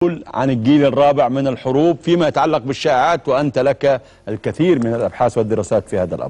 عن الجيل الرابع من الحروب فيما يتعلق بالشائعات وأنت لك الكثير من الأبحاث والدراسات في هذا الأمر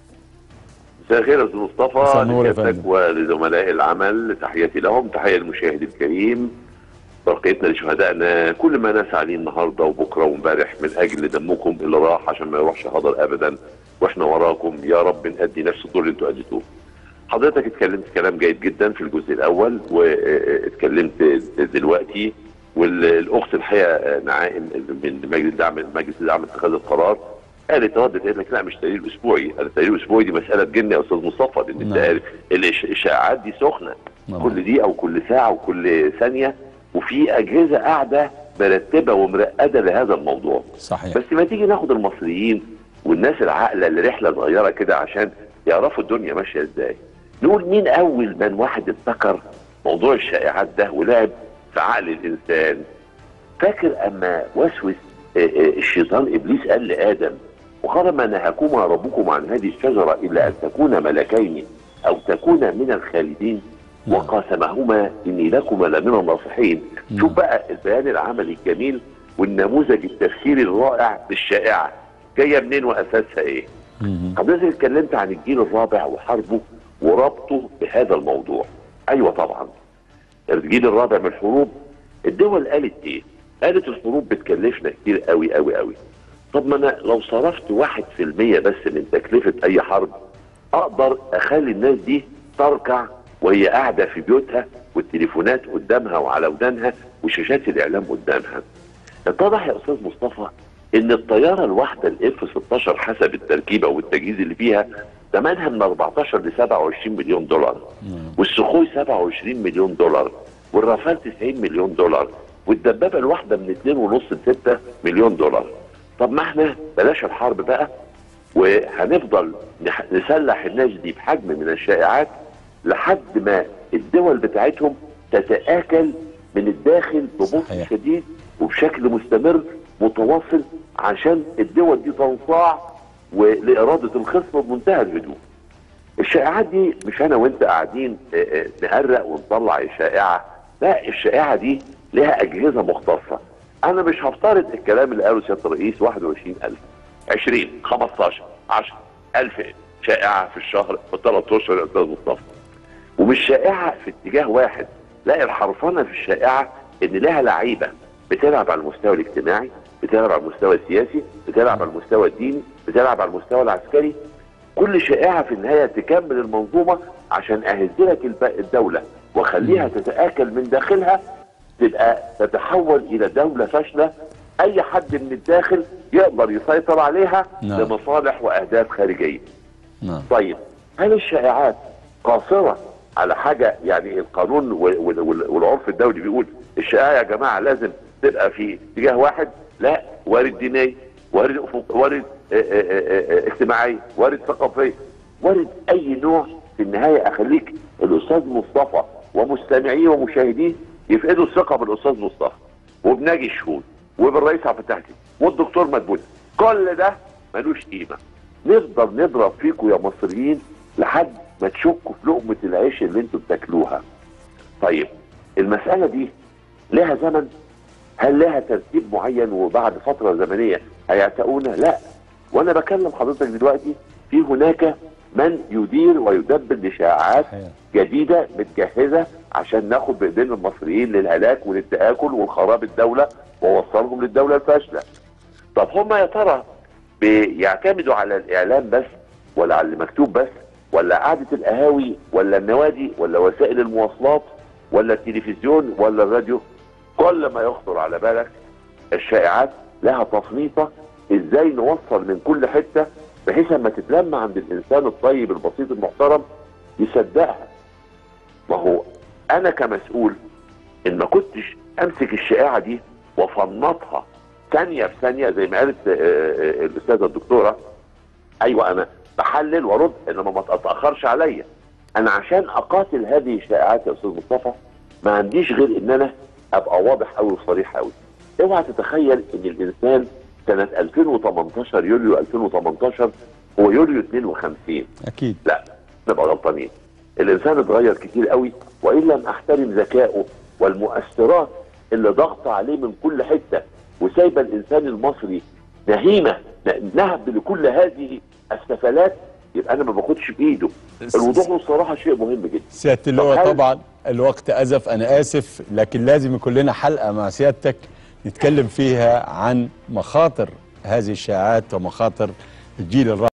مساء الخير يا استاذ مساء مصطفى النور يا لسيادتك فندم. ولزملاء العمل تحياتي لهم تحيه للمشاهد الكريم برقيتنا لشهدائنا كل ما نسعى ليه النهارده وبكره وامبارح من اجل دمكم اللي راح عشان ما يروحش هدر ابدا واحنا وراكم يا رب نأدي نفس الدور اللي انتوا اديتوه. حضرتك اتكلمت كلام جيد جدا في الجزء الاول واتكلمت دلوقتي والاخت الحقيقه نعائم من مجلس دعم مجلس دعم اتخاذ القرار قالت ردت قالت لك لا مش تقرير اسبوعي، انا التقرير الاسبوعي دي مساله جن يا استاذ مصطفى لان انت نعم. عارف الإش- الاشاعات دي سخنه نعم. كل دقيقه وكل ساعه وكل ثانيه وفي اجهزه قاعده مرتبه ومرقده لهذا الموضوع. صحيح بس ما تيجي ناخد المصريين والناس العاقله اللي رحله صغيره كده عشان يعرفوا الدنيا ماشيه ازاي. نقول مين اول من واحد ابتكر موضوع الشائعات ده ولعب في عقل الانسان. فاكر اما وسوس آه، آه، الشيطان ابليس قال لادم وقال ما نهاكما ربكم عن هذه الشجره الا ان تكونا ملكين او تكونا من الخالدين نعم. وقاسمهما اني لكما لمن الناصحين نعم. شوف بقى البيان العملي الجميل والنموذج التفسيري الرائع للشائعه جايه منين واساسها ايه؟ مهم. حضرتك اتكلمت عن الجيل الرابع وحربه وربطه بهذا الموضوع ايوه طبعا الجيل الرابع من الحروب الدول قالت ايه قالت الحروب بتكلفنا كتير قوي قوي قوي طب ما انا لو صرفت واحد في المية بس من تكلفة اي حرب اقدر اخلي الناس دي تركع وهي قاعدة في بيوتها والتليفونات قدامها وعلى ودانها وشاشات الاعلام قدامها اتضح يا استاذ مصطفى ان الطياره الواحده الاف 16 حسب التركيبه والتجهيز اللي فيها ثمنها من 14 ل 27 مليون دولار والسخوي 27 مليون دولار والرافال 90 مليون دولار والدبابه الواحده من 2.5 ل 6 مليون دولار طب ما احنا بلاش الحرب بقى وهنفضل نح- نسلح الناس دي بحجم من الشائعات لحد ما الدول بتاعتهم تتآكل من الداخل ببطء صحيح. شديد وبشكل مستمر متواصل عشان الدول دي تنصاع ولإرادة الخصم بمنتهى الهدوء. الشائعات دي مش انا وانت قاعدين آه، آه، نهرق ونطلع الشائعه لا الشائعه دي لها اجهزه مختصه انا مش هفترض الكلام اللي قاله سياده الرئيس 21000 20 15 10 1000 شائعه في الشهر في ثلاث اشهر يا استاذ مصطفى ومش شائعه في اتجاه واحد لا الحرفنه في الشائعه ان لها لعيبه بتلعب على المستوى الاجتماعي بتلعب على المستوى السياسي بتلعب على المستوى الديني بتلعب على المستوى العسكري كل شائعه في النهايه تكمل المنظومه عشان اهزلك الب- الدوله واخليها تتاكل من داخلها تبقى تتحول الى دوله فاشله اي حد من الداخل يقدر يسيطر عليها نعم. لمصالح واهداف خارجيه نعم طيب هل الشائعات قاصرة على حاجة يعني القانون وال- وال- وال- والعرف الدولي بيقول الشائعة يا جماعة لازم تبقى في اتجاه واحد لا وارد ديني وارد أفق- وارد اه، اه، اه، اه، اجتماعي وارد ثقافي وارد اي نوع في النهاية اخليك الاستاذ مصطفى ومستمعيه ومشاهديه يفقدوا الثقة بالاستاذ مصطفى وبناجي الشهود وبالرئيس عبد الفتاح السيسي والدكتور مدبولي كل ده ملوش قيمه نفضل نضرب فيكم يا مصريين لحد ما تشكوا في لقمه العيش اللي انتوا بتاكلوها طيب المساله دي لها زمن هل لها ترتيب معين وبعد فتره زمنيه هيعتقونا لا وانا بكلم حضرتك دلوقتي في هناك من يدير ويدبر لشائعات صحيح. جديده متجهزه عشان ناخد بايدين المصريين للهلاك وللتاكل والخراب الدوله ووصلهم للدوله الفاشله. طب هم يا ترى بيعتمدوا على الاعلام بس ولا على اللي مكتوب بس ولا قعده القهاوي ولا النوادي ولا وسائل المواصلات ولا التلفزيون ولا الراديو كل ما يخطر على بالك الشائعات لها تصنيفه ازاي نوصل من كل حته بحيث اما تتلم عند الانسان الطيب البسيط المحترم يصدقها ما هو انا كمسؤول ان ما كنتش امسك الشائعه دي وافنطها ثانيه بثانيه زي ما قالت آه، آه، الاستاذه الدكتوره ايوه انا بحلل وارد انما ما تتاخرش عليا انا عشان اقاتل هذه الشائعات يا استاذ مصطفى ما عنديش غير ان انا ابقى واضح قوي وصريح قوي اوعى تتخيل ان الانسان سنه 2018 يوليو 2018 هو يوليو 52 اكيد لا نبقى غلطانين الانسان اتغير كتير قوي وان لم احترم ذكائه والمؤثرات اللي ضغط عليه من كل حته وسايبه الانسان المصري نهيمه نهب لكل هذه السفلات يبقى انا ما باخدش بايده الوضوح والصراحه شيء مهم جدا سياده اللواء طب هل- طبعا الوقت ازف انا اسف لكن لازم يكون لنا حلقه مع سيادتك نتكلم فيها عن مخاطر هذه الشائعات ومخاطر الجيل الرابع